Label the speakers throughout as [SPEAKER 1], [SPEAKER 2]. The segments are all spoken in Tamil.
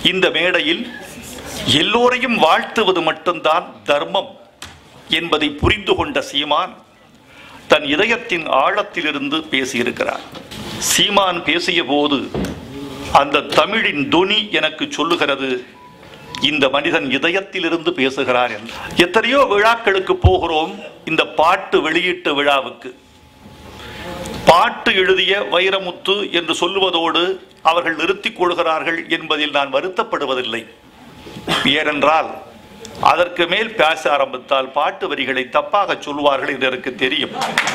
[SPEAKER 1] இந்த மேடையில் எல்லோரையும் வாழ்த்துவது மட்டும்தான் தர்மம் என்பதை புரிந்து கொண்ட சீமான் தன் இதயத்தின் ஆழத்திலிருந்து பேசியிருக்கிறார் சீமான் பேசிய போது அந்த தமிழின் தொனி எனக்கு சொல்லுகிறது இந்த மனிதன் இதயத்திலிருந்து பேசுகிறார் என்று எத்தனையோ விழாக்களுக்கு போகிறோம் இந்த பாட்டு வெளியீட்டு விழாவுக்கு பாட்டு எழுதிய வைரமுத்து என்று சொல்லுவதோடு அவர்கள் நிறுத்திக் கொள்கிறார்கள் என்பதில் நான் வருத்தப்படுவதில்லை ஏனென்றால் அதற்கு மேல் பேச ஆரம்பித்தால் பாட்டு வரிகளை தப்பாக சொல்வார்கள் என்று எனக்கு தெரியும்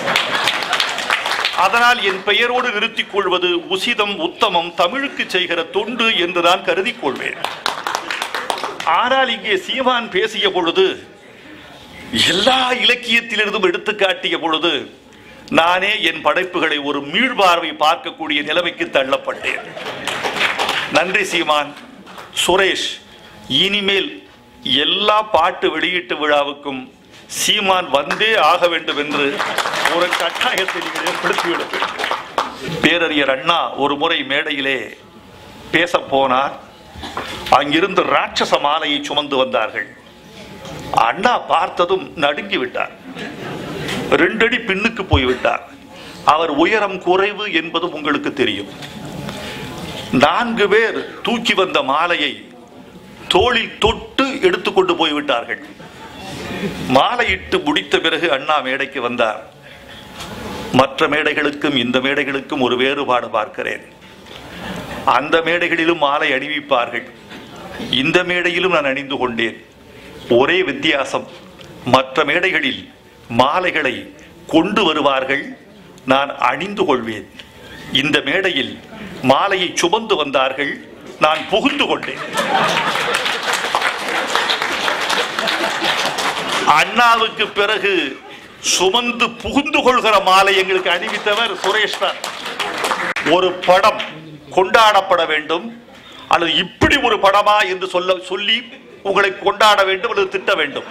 [SPEAKER 1] அதனால் என் பெயரோடு நிறுத்திக் கொள்வது உசிதம் உத்தமம் தமிழுக்கு செய்கிற தொண்டு என்று நான் கருதிக் கொள்வேன் ஆனால் இங்கே சீமான் பேசிய பொழுது எல்லா இலக்கியத்திலிருந்தும் எடுத்து காட்டிய பொழுது நானே என் படைப்புகளை ஒரு மீள்பார்வை பார்க்கக்கூடிய நிலைமைக்கு தள்ளப்பட்டேன் நன்றி சீமான் சுரேஷ் இனிமேல் எல்லா பாட்டு வெளியீட்டு விழாவுக்கும் சீமான் வந்தே ஆக வேண்டும் என்று ஒரு கட்டாயத்தை நீங்கள் ஏற்படுத்திவிட வேண்டும் பேரறிஞர் அண்ணா ஒரு முறை மேடையிலே பேச போனார் அங்கிருந்து ராட்சச மாலையை சுமந்து வந்தார்கள் அண்ணா பார்த்ததும் நடுங்கி விட்டார் ரெண்டடி பின்னுக்கு போய்விட்டார் அவர் உயரம் குறைவு என்பதும் உங்களுக்கு தெரியும் நான்கு பேர் தூக்கி வந்த மாலையை தோளில் தொட்டு எடுத்துக்கொண்டு போய்விட்டார்கள் மாலையிட்டு முடித்த பிறகு அண்ணா மேடைக்கு வந்தார் மற்ற மேடைகளுக்கும் இந்த மேடைகளுக்கும் ஒரு வேறுபாடு பார்க்கிறேன் அந்த மேடைகளிலும் மாலை அணிவிப்பார்கள் இந்த மேடையிலும் நான் அணிந்து கொண்டேன் ஒரே வித்தியாசம் மற்ற மேடைகளில் மாலைகளை கொண்டு வருவார்கள் நான் அணிந்து கொள்வேன் இந்த மேடையில் மாலையை சுமந்து வந்தார்கள் நான் புகுந்து கொண்டேன் அண்ணாவுக்கு பிறகு சுமந்து புகுந்து கொள்கிற மாலை எங்களுக்கு அணிவித்தவர் சுரேஷ் தான் ஒரு படம் கொண்டாடப்பட வேண்டும் அல்லது இப்படி ஒரு படமா என்று சொல்ல சொல்லி உங்களை கொண்டாட வேண்டும் அல்லது திட்ட வேண்டும்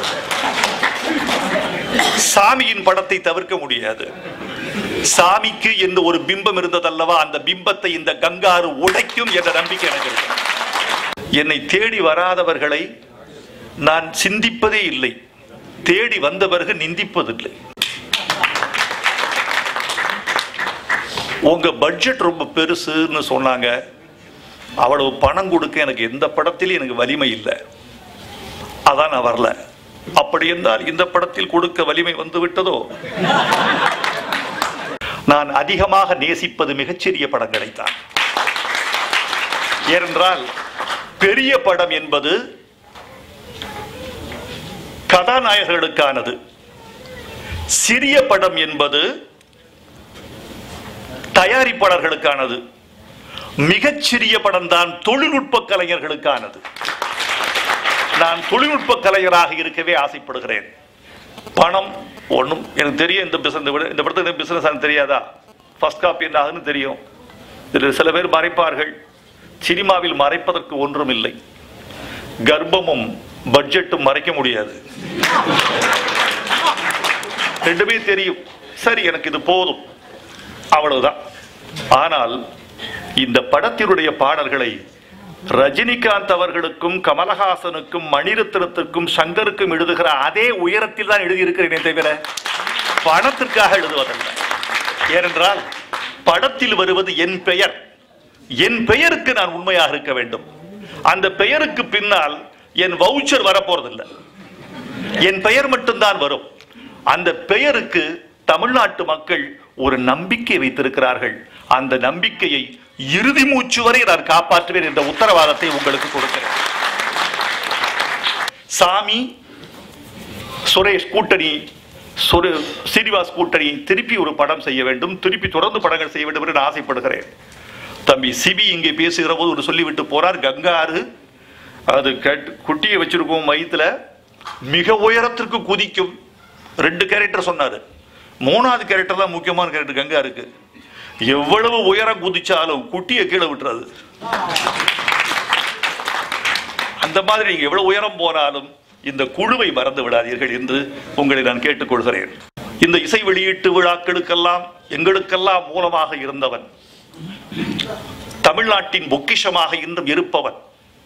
[SPEAKER 1] சாமியின் படத்தை தவிர்க்க முடியாது சாமிக்கு என்று ஒரு பிம்பம் இருந்ததல்லவா அந்த பிம்பத்தை இந்த கங்காரு உடைக்கும் என்ற நம்பிக்கை எனக்கு இருக்கு என்னை தேடி வராதவர்களை நான் சிந்திப்பதே இல்லை தேடி வந்த பிறகு நிந்திப்பதில்லை உங்க பட்ஜெட் ரொம்ப பெருசுன்னு சொன்னாங்க அவ்வளவு பணம் கொடுக்க எனக்கு எந்த படத்திலும் எனக்கு வலிமை இல்லை அதான் நான் வரல அப்படி என்றால் இந்த படத்தில் கொடுக்க வலிமை வந்து விட்டதோ நான் அதிகமாக நேசிப்பது மிகச்சிறிய படங்களைத்தான் ஏனென்றால் பெரிய படம் என்பது கதாநாயகர்களுக்கானது சிறிய படம் என்பது தயாரிப்பாளர்களுக்கானது மிகச்சிறிய படம் தான் தொழில்நுட்ப கலைஞர்களுக்கானது நான் தொழில்நுட்ப கலைஞராக இருக்கவே ஆசைப்படுகிறேன் பணம் ஒன்றும் எனக்கு தெரியும் இந்த பிசினஸ் இந்த படத்துக்கு பிசினஸ் எனக்கு தெரியாதா ஃபர்ஸ்ட் காப்பி என்ன ஆகுன்னு தெரியும் இதில் சில பேர் மறைப்பார்கள் சினிமாவில் மறைப்பதற்கு ஒன்றும் இல்லை கர்ப்பமும் பட்ஜெட்டும் மறைக்க முடியாது ரெண்டுமே தெரியும் சரி எனக்கு இது போதும் அவ்வளவுதான் ஆனால் இந்த படத்தினுடைய பாடல்களை ரஜினிகாந்த் அவர்களுக்கும் கமலஹாசனுக்கும் மணிரத்னத்திற்கும் சங்கருக்கும் எழுதுகிற அதே உயரத்தில் தான் எழுதியிருக்கிறேனே தவிர பணத்திற்காக எழுதுவதல்ல ஏனென்றால் படத்தில் வருவது என் பெயர் என் பெயருக்கு நான் உண்மையாக இருக்க வேண்டும் அந்த பெயருக்கு பின்னால் என் வவுச்சர் வரப்போறதில்லை என் பெயர் மட்டும்தான் வரும் அந்த பெயருக்கு தமிழ்நாட்டு மக்கள் ஒரு நம்பிக்கை வைத்திருக்கிறார்கள் அந்த நம்பிக்கையை இறுதி மூச்சு வரை நான் காப்பாற்றுவேன் என்ற உத்தரவாதத்தை உங்களுக்கு கொடுக்கிறேன் சாமி சுரேஷ் கூட்டணி சுரு சீனிவாஸ் கூட்டணி திருப்பி ஒரு படம் செய்ய வேண்டும் திருப்பி தொடர்ந்து படங்கள் செய்ய வேண்டும் என்று நான் ஆசைப்படுகிறேன் தம்பி சிபி இங்கே பேசுகிற போது ஒரு சொல்லிவிட்டு போறார் கங்காறு அது கட் குட்டியை வச்சிருக்கோம் வயித்துல மிக உயரத்திற்கு குதிக்கும் ரெண்டு கேரக்டர் சொன்னாரு மூணாவது கேரக்டர் தான் முக்கியமான கேரக்டர் கங்கா இருக்கு எவ்வளவு உயரம் குதிச்சாலும் குட்டியை கீழே விட்டுறது அந்த மாதிரி நீங்க எவ்வளவு உயரம் போனாலும் இந்த குழுவை மறந்து விடாதீர்கள் என்று உங்களை நான் கேட்டுக்கொள்கிறேன் இந்த இசை வெளியீட்டு விழாக்களுக்கெல்லாம் எங்களுக்கெல்லாம் மூலமாக இருந்தவன் தமிழ்நாட்டின் பொக்கிஷமாக இன்றும் இருப்பவன்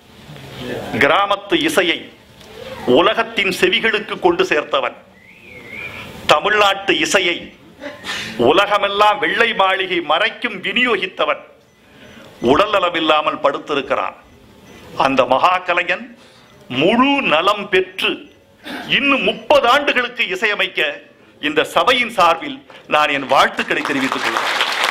[SPEAKER 1] கிராமத்து இசையை உலகத்தின் செவிகளுக்கு கொண்டு சேர்த்தவன் தமிழ்நாட்டு இசையை உலகமெல்லாம் வெள்ளை மாளிகை மறைக்கும் விநியோகித்தவன் உடல் நலமில்லாமல் படுத்திருக்கிறான் அந்த மகா கலைஞன் முழு நலம் பெற்று இன்னும் முப்பது ஆண்டுகளுக்கு இசையமைக்க இந்த சபையின் சார்பில் நான் என் வாழ்த்துக்களை தெரிவித்துக் கொள்கிறேன்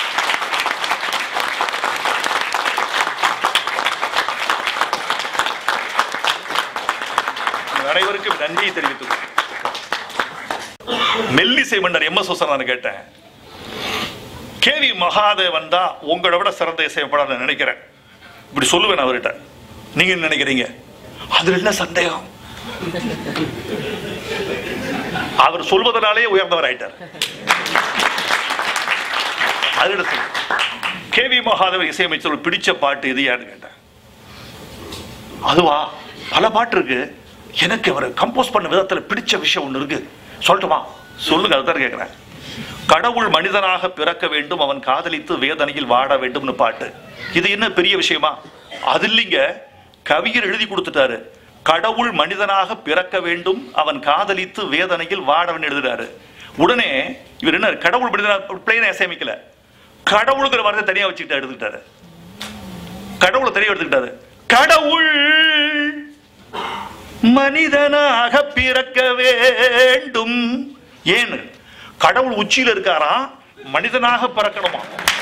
[SPEAKER 1] உங்கள் அனைவருக்கும் நன்றியை தெரிவித்துக் கொள்கிறேன் மெல்லிசை மன்னர் எம் எஸ் நான் கேட்டேன் கேவி மகாதேவன் தான் உங்களை விட சிறந்த இசையப்பட நான் நினைக்கிறேன் இப்படி சொல்லுவேன் அவர்கிட்ட நீங்க என்ன நினைக்கிறீங்க அதுல என்ன சந்தேகம் அவர் சொல்வதனாலே உயர்ந்தவர் ஆயிட்டார் அதுக்கு கேவி மகாதேவன் இசையமைச்சர் பிடிச்ச பாட்டு இது யாருன்னு கேட்டேன் அதுவா பல பாட்டு இருக்கு எனக்கு அவர் கம்போஸ் பண்ண விதத்துல பிடிச்ச விஷயம் ஒண்ணு இருக்கு சொல்லட்டுமா சொல்லுங்க அதுதான் கேட்கிறேன் கடவுள் மனிதனாக பிறக்க வேண்டும் அவன் காதலித்து வேதனையில் வாட வேண்டும்னு பாட்டு இது என்ன பெரிய விஷயமா அது இல்லைங்க கவிஞர் எழுதி கொடுத்துட்டாரு கடவுள் மனிதனாக பிறக்க வேண்டும் அவன் காதலித்து வேதனையில் வாடவன் எழுதுறாரு உடனே இவர் என்ன கடவுள் மனிதனாக பிளேனை இசையமைக்கல கடவுளுங்கிற வார்த்தை தனியா வச்சுக்கிட்டு எடுத்துக்கிட்டாரு கடவுளை தெரிய எடுத்துக்கிட்டாரு கடவுள் மனிதனாக பிறக்க வேண்டும் ஏன் கடவுள் உச்சியில இருக்காரா மனிதனாக பிறக்கணுமா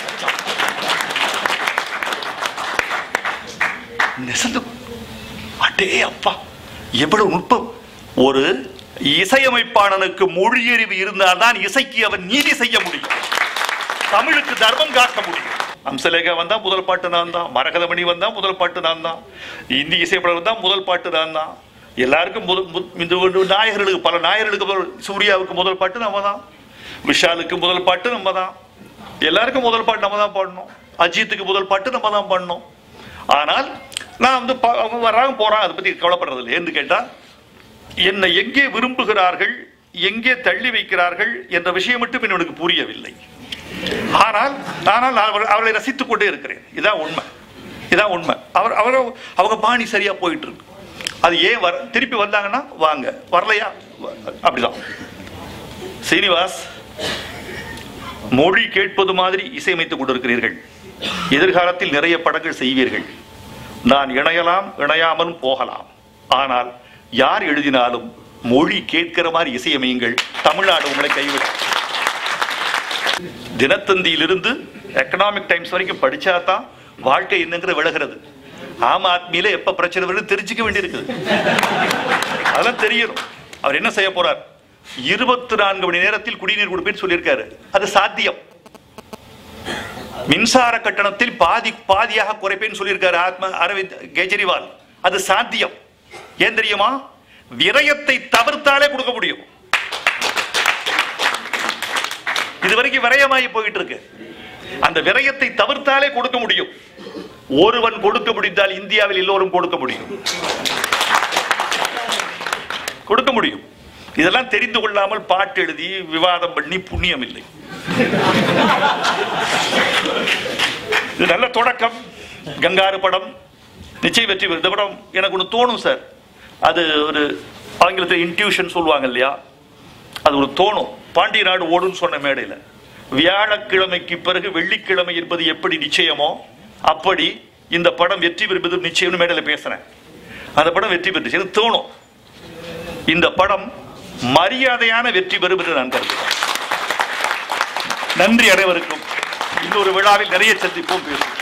[SPEAKER 1] நெசந்து அடே அப்பா எவ்வளவு நுட்பம் ஒரு இசையமைப்பாளனுக்கு மொழியறிவு இருந்தால்தான் இசைக்கு அவன் நீதி செய்ய முடியும் தமிழுக்கு தர்மம் காக்க முடியும் அம்சலேகா வந்தா முதல் பாட்டு நான் தான் மரகதமணி வந்தா முதல் பாட்டு நான் தான் இந்தி இசைப்படம் வந்தா முதல் பாட்டு நான் தான் எல்லாருக்கும் முதல் மு- இந்த ஒரு நாயகர்களுக்கு பல நாயகர்களுக்கு முதல் சூர்யாவுக்கு முதல் பாட்டு நம்ம தான் விஷாலுக்கு முதல் பாட்டு நம்ம தான் எல்லாருக்கும் முதல் பாட்டு நம்ம தான் பாடணும் அஜித்துக்கு முதல் பாட்டு நம்ம தான் பாடணும் ஆனால் நான் வந்து பா- அவங்க வர்றாங்க போறாங்க அதை பத்தி கவலைப்படுறது இல்லை ஏன்னு கேட்டா என்னை எங்கே விரும்புகிறார்கள் எங்கே தள்ளி வைக்கிறார்கள் என்ற விஷயம் மட்டும் எனக்கு புரியவில்லை ஆனால் ஆனால் நான் அவர்- அவர்களை ரசித்துக் கொண்டே இருக்கிறேன் இதான் உண்மை இதான் உண்மை அவர் அவர் அவங்க பாணி சரியா போயிட்டு இருக்கு அது ஏன் வர திருப்பி வந்தாங்கன்னா வாங்க வரலையா வ- அப்படிதான் சீனிவாஸ் மொழி கேட்பது மாதிரி இசையமைத்துக் கொண்டிருக்கிறீர்கள் எதிர்காலத்தில் நிறைய படங்கள் செய்வீர்கள் நான் இணையலாம் இணையாமலும் போகலாம் ஆனால் யார் எழுதினாலும் மொழி கேட்கிற மாதிரி இசையமையுங்கள் தமிழ்நாடு உங்களை கைவிடும் தினத்தந்தியிலிருந்து எக்கனாமிக் டைம்ஸ் வரைக்கும் படிச்சா தான் வாழ்க்கை என்னங்கிற விலகிறது ஆம் ஆத்மியில எப்ப பிரச்சனை வருது தெரிஞ்சுக்க வேண்டியிருக்குது அதெல்லாம் தெரியணும் அவர் என்ன செய்ய போறார் இருபத்தி நான்கு மணி நேரத்தில் குடிநீர் கொடுப்பேன்னு சொல்லியிருக்காரு அது சாத்தியம் மின்சார கட்டணத்தில் பாதி பாதியாக குறைப்பேன்னு சொல்லியிருக்காரு ஆத்ம அரவிந்த் கெஜ்ரிவால் அது சாத்தியம் ஏன் தெரியுமா விரயத்தை தவிர்த்தாலே கொடுக்க முடியும் இதுவரைக்கும் விரயமாகி போயிட்டு இருக்கு அந்த விரயத்தை தவிர்த்தாலே கொடுக்க முடியும் ஒருவன் கொடுக்க முடிந்தால் இந்தியாவில் எல்லோரும் கொடுக்க முடியும் கொடுக்க முடியும் இதெல்லாம் தெரிந்து கொள்ளாமல் பாட்டு எழுதி விவாதம் பண்ணி புண்ணியம் இல்லை இது நல்ல தொடக்கம் கங்காரு படம் நிச்சயம் வெற்றி பெறும் இந்த படம் எனக்கு ஒன்று தோணும் சார் அது ஒரு ஆங்கிலத்தில் இன்ட்யூஷன் சொல்லுவாங்க இல்லையா அது ஒரு தோணும் பாண்டிய நாடு ஓடுன்னு சொன்ன மேடையில் வியாழக்கிழமைக்கு பிறகு வெள்ளிக்கிழமை என்பது எப்படி நிச்சயமோ அப்படி இந்த படம் வெற்றி பெறுவது நிச்சயம்னு மேடையில் பேசுறேன் அந்த படம் வெற்றி பெற்றுச்சு எனக்கு தோணும் இந்த படம் மரியாதையான வெற்றி பெறும் என்று நான் கருதுகிறேன் நன்றி அனைவருக்கும் இன்னொரு விழாவில் நிறைய சந்திப்போம் பேசுவோம்